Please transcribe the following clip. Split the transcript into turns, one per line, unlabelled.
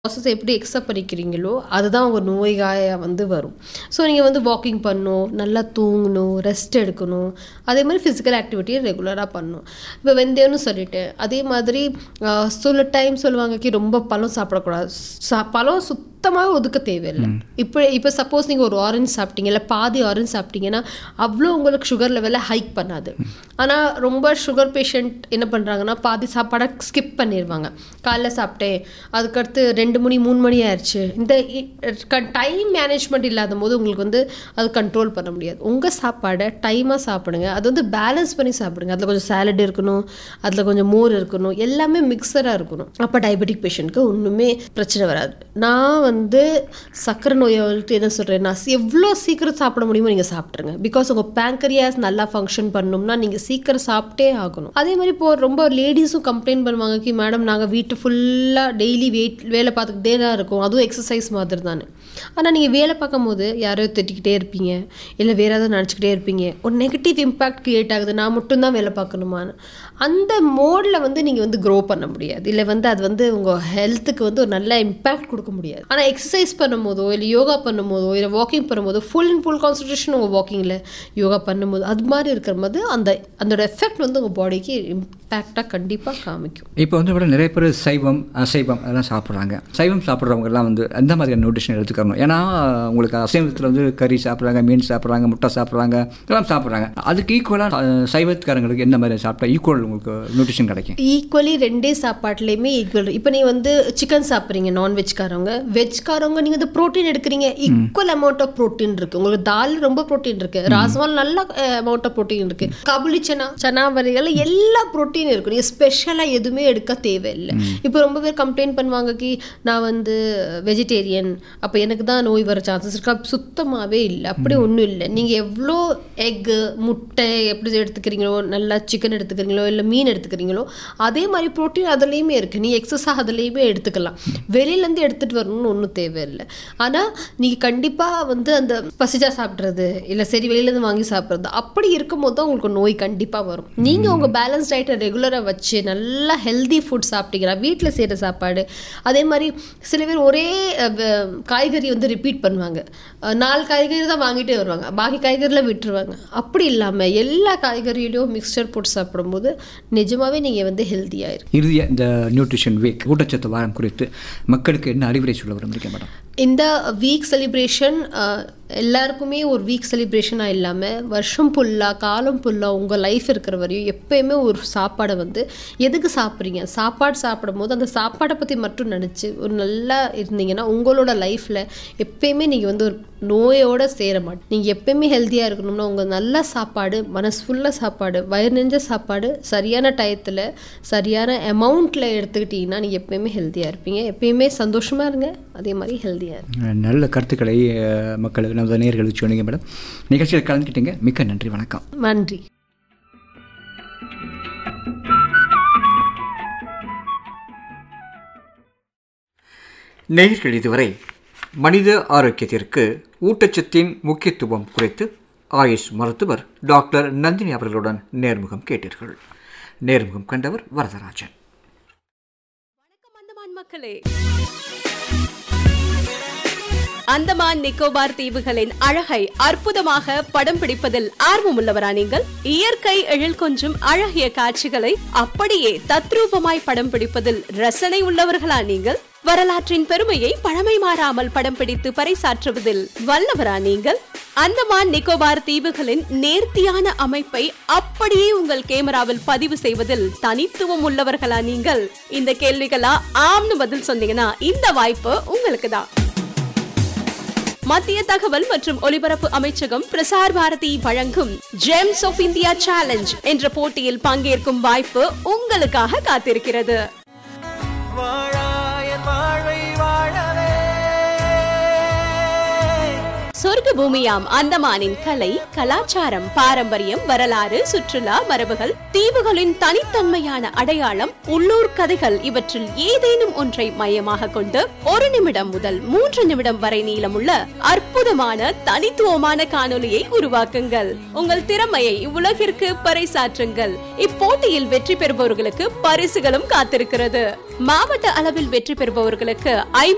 process எப்படி accept பண்ணிக்கிறீங்களோ அதுதான் உங்கள் நோய்காய வந்து வரும் ஸோ நீங்கள் வந்து வாக்கிங் பண்ணணும் நல்லா தூங்கணும் ரெஸ்ட் எடுக்கணும் அதே மாதிரி ஃபிசிக்கல் ஆக்டிவிட்டியை ரெகுலராக பண்ணணும் இப்போ வெந்தயம்னு சொல்லிட்டேன் அதே மாதிரி ஆஹ், சில டைம் சொல்லுவாங்க கி ரொம்ப பழம் சாப்பிடக்கூடாது சா பழம் சுத்தமாக ஒதுக்க தேவையில்லை இப்போ இப்போ சப்போஸ் நீங்கள் ஒரு ஆரஞ்சு சாப்பிட்டீங்க இல்லை பாதி ஆரஞ்சு சாப்பிட்டீங்கன்னா அவ்வளோ உங்களுக்கு சுகர் லெவலில் ஹைக் பண்ணாது ஆனால் ரொம்ப சுகர் பேஷண்ட் என்ன பண்ணுறாங்கன்னா பாதி சாப்பாடை ஸ்கிப் பண்ணிடுவாங்க காலைல சாப்பிட்டேன் அதுக்கடுத்து ரெண்டு மணி மூணு மணி ஆயிடுச்சு இந்த டைம் மேனேஜ்மெண்ட் இல்லாத போது உங்களுக்கு வந்து அது கண்ட்ரோல் பண்ண முடியாது உங்கள் சாப்பாடை டைமாக சாப்பிடுங்க அது வந்து பேலன்ஸ் பண்ணி சாப்பிடுங்க அதில் கொஞ்சம் சாலட் இருக்கணும் அதில் கொஞ்சம் மோர் இருக்கணும் எல்லாமே மிக்சராக இருக்கணும் அப்போ டயபெட்டிக் பேஷண்ட்க்கு ஒன்றுமே பிரச்சனை வராது நான் வந்து சக்கரை நோயாளிட்டு என்ன சொல்கிறேன் நான் எவ்வளோ சீக்கிரம் சாப்பிட முடியுமோ நீங்கள் சாப்பிட்ருங்க பிகாஸ் உங்கள் பேங்கரியாஸ் நல்லா ஃபங்க்ஷன் பண்ணணும்னா நீங்கள் சீக்கிரம் சாப்பிட்டே ஆகணும் அதே மாதிரி இப்போ ரொம்ப லேடிஸும் கம்ப்ளைண்ட் பண்ணுவாங்க கி மேடம் நாங்கள் வீட்டு ஃபுல்லாக டெய்லி வெயிட் வேலை பார்த்துக்கிட்டே தான் இருக்கோம் அதுவும் எக்ஸசைஸ் மாதிரி தானே ஆனால் நீங்கள் வேலை பார்க்கும்போது யாரையோ திட்டிக்கிட்டே இருப்பீங்க இல்லை வேறு ஏதாவது நினச்சிக்கிட்டே இருப்பீங்க ஒரு நெகட்டிவ் இம்பேக்ட் கிரியேட் ஆகுது நான் மட்டும்தான் வேலை பார்க்கணுமான்னு அந்த மோடில் வந்து நீங்கள் வந்து க்ரோ பண்ண முடியாது இல்லை வந்து அது வந்து உங்கள் ஹெல்த்துக்கு வந்து ஒரு நல்ல இம்பேக்ட் கொடுக்க முடியாது ஆனால் எக்ஸசைஸ் பண்ணும்போதோ இல்லை யோகா பண்ணும்போதோ இல்லை வாக்கிங் பண்ணும்போதோ ஃபுல் அண்ட் ஃபுல் கான்சன்ட்ரேஷன் உங்கள் வாக்கிங்கில் யோகா பண்ணும்போது அது மாதிரி இருக்கிற போது அந்த அதோட எஃபெக்ட் வந்து உங்கள் பாடிக்கு இம்பேக்டாக கண்டிப்பாக காமிக்கும்
இப்போ வந்து விட நிறைய பேர் சைவம் அசைவம் அதெல்லாம் சாப்பிட்றாங்க சைவம் சாப்பிட்றவங்கலாம் வந்து எந்த மாதிரியான நியூட்ரிஷன் எடுத்துக்கணும் ஏன்னா உங்களுக்கு அசைவத்தில் வந்து கறி சாப்பிட்றாங்க மீன் சாப்பிட்றாங்க முட்டை சாப்பிட்றாங்க இதெல்லாம் சாப்பிட்றாங்க அதுக்கு ஈக்குவலாக சைவத்துக்காரங்களுக்கு எந்த மாதிரி சாப்பிட்டா ஈக்குவல் உங்களுக்கு நியூட்ரிஷன் கிடைக்கும்
ஈக்குவலி ரெண்டே சாப்பாட்டுலேயுமே ஈக்குவல் இப்போ நீங்கள் வந்து சிக்கன் சாப்பிட்றீங்க நான்வெஜ்காரவங்க வெஜ்காரவங்க நீங்கள் வந்து ப்ரோட்டீன் எடுக்கிறீங்க ஈக்குவல் அமௌண்ட் ஆஃப் ப்ரோட்டீன் இருக்கு உங்களுக்கு தால் ரொம்ப ப்ரோட்டீன் இருக்கு ராசமால் நல்ல அமௌண்ட் ஆஃப் ப்ரோட்டீன் இருக்கு கபுலி சனா சனா வரைகள் எல்லா ப்ரோட்டீன் இருக்கு நீங்கள் ஸ்பெஷலாக எதுவுமே எடுக்க தேவையில்லை இப்போ ரொம்ப பேர் கம்ப்ளைண்ட் பண்ணுவாங்க கி நான் வந்து வெஜிடேரியன் அப்போ எனக்கு தான் நோய் வர சான்சஸ் இருக்கா சுத்தமாகவே இல்லை அப்படி ஒன்றும் இல்லை நீங்கள் எவ்வளோ எக்கு முட்டை எப்படி எடுத்துக்கிறீங்களோ நல்லா சிக்கன் எடுத்துக்கிறீங்களோ இல்லை மீன் எடுத்துக்கிறீங்களோ அதே மாதிரி ப்ரோட்டீன் அதுலேயுமே இருக்குது நீ எக்ஸஸாக அதுலேயுமே எடுத்துக்கலாம் வெளியிலேருந்து எடுத்துகிட்டு வரணும்னு ஒன்றும் தேவையில்லை ஆனால் நீங்கள் கண்டிப்பாக வந்து அந்த பசிச்சா சாப்பிட்றது இல்லை சரி வெளியிலேருந்து வாங்கி சாப்பிட்றது அப்படி இருக்கும்போது தான் உங்களுக்கு நோய் கண்டிப்பாக வரும் நீங்கள் உங்கள் பேலன்ஸ் டயட்டை ரெகுலராக வச்சு நல்லா ஹெல்தி ஃபுட் சாப்பிட்டீங்கன்னா வீட்டில் செய்கிற சாப்பாடு அதே மாதிரி சில பேர் ஒரே அஹ், வ- காய்கறி வந்து ரிப்பீட் பண்ணுவாங்க அஹ், நாலு காய்கறி தான் வாங்கிட்டே வருவாங்க பாக்கி காய்கறிலாம் விட்டுருவாங்க அப்படி இல்லாமல் எல்லா காய்கறியிலையும் மிக்சர் போட்டு சாப்பிடும்போது நிஜமாவே நீங்கள் வந்து ஹெல்த்தியாக
இறுதியாக இந்த நியூட்ரிஷன் வீக் ஊட்டச்சத்து வாரம் குறித்து மக்களுக்கு என்ன அறிவுரை சொல்ல விரும்புறீங்க மேடம்
இந்த வீக் செலிப்ரேஷன் எல்லாருக்குமே ஒரு வீக் செலிப்ரேஷனாக இல்லாமல் வருஷம் ஃபுல்லாக காலம் ஃபுல்லாக உங்கள் லைஃப் இருக்கிற வரையும் எப்பயுமே ஒரு சாப்பாடை வந்து எதுக்கு சாப்பிட்றீங்க சாப்பாடு சாப்பிடும்போது அந்த சாப்பாடை பற்றி மட்டும் நினச்சி ஒரு நல்லா இருந்தீங்கன்னா உங்களோட லைஃப்பில் எப்பயுமே நீங்கள் வந்து ஒரு நோயோட சேர மாட்டீங்க நீங்கள் எப்பயுமே ஹெல்த்தியாக இருக்கணும்னா உங்கள் நல்ல சாப்பாடு மனசு ஃபுல்லாக சாப்பாடு வயிறு நெஞ்ச சாப்பாடு சரியான டயத்தில் சரியான அமௌண்ட்டில் எடுத்துக்கிட்டிங்கன்னா நீங்கள் எப்பயுமே ஹெல்த்தியாக இருப்பீங்க எப்பயுமே சந்தோஷமாக இருங்க அதே மாதிரி ஹெல்த்தியாக இருங்க
நல்ல கருத்துக்களை அஹ், மக்களுக்கு நமது நேர்களுக்கு சொன்னீங்க மேடம் நிகழ்ச்சியில் கலந்துக்கிட்டீங்க மிக்க நன்றி வணக்கம்
நன்றி
நேயர்கள் இதுவரை மனித ஆரோக்கியத்திற்கு ஊட்டச்சத்தின் முக்கியத்துவம் குறித்து ஆயுஷ் மருத்துவர் டாக்டர் நந்தினி அவர்களுடன் நேர்முகம் கேட்டீர்கள் நேர்முகம் கண்டவர் வரதராஜன்
வணக்கம் அந்தமான் மக்களே அந்தமான் நிக்கோபார் தீவுகளின் அழகை அற்புதமாக படம் பிடிப்பதில் ஆர்வமுள்ளவரா நீங்கள் இயற்கை எழில் கொஞ்சும் அழகிய காட்சிகளை அப்படியே தத்ரூபமாய் படம் பிடிப்பதில் ரசனை உள்ளவர்களா நீங்கள் வரலாற்றின் பெருமையை பழமை மாறாமல் படம் பிடித்து பறைசாற்றுவதில் வல்லவரா நீங்கள் அந்தமான் நிக்கோபார் தீவுகளின் நேர்த்தியான அமைப்பை அப்படியே உங்கள் கேமராவில் பதிவு செய்வதில் தனித்துவம் உள்ளவர்களா நீங்கள் இந்த கேள்விகளா ஆம்னு பதில் சொன்னீங்கன்னா இந்த வாய்ப்பு உங்களுக்கு தான் மத்திய தகவல் மற்றும் ஒலிபரப்பு அமைச்சகம் பிரசார் பாரதி வழங்கும் ஜெம்ஸ் ஆஃப் இந்தியா சேலஞ்ச் என்ற போட்டியில் பங்கேற்கும் வாய்ப்பு உங்களுக்காக காத்திருக்கிறது
வாழாயன் வாழ்வை வாழவே
சொர்க்க பூமியாம் அந்தமானின் கலை கலாச்சாரம் பாரம்பரியம் வரலாறு சுற்றுலா மரபுகள் தீவுகளின் தனித்தன்மையான அடையாளம் உள்ளூர் கதைகள் இவற்றில் ஏதேனும் ஒன்றை மையமாக கொண்டு ஒரு நிமிடம் முதல் மூன்று நிமிடம் வரை நீளமுள்ள அற்புதமான தனித்துவமான காணொலியை உருவாக்குங்கள் உங்கள் திறமையை உலகிற்கு பறைசாற்றுங்கள் இப்போட்டியில் வெற்றி பெறுபவர்களுக்கு பரிசுகளும் காத்திருக்கிறது மாவட்ட அளவில் வெற்றி பெறுபவர்களுக்கு ஐம்பது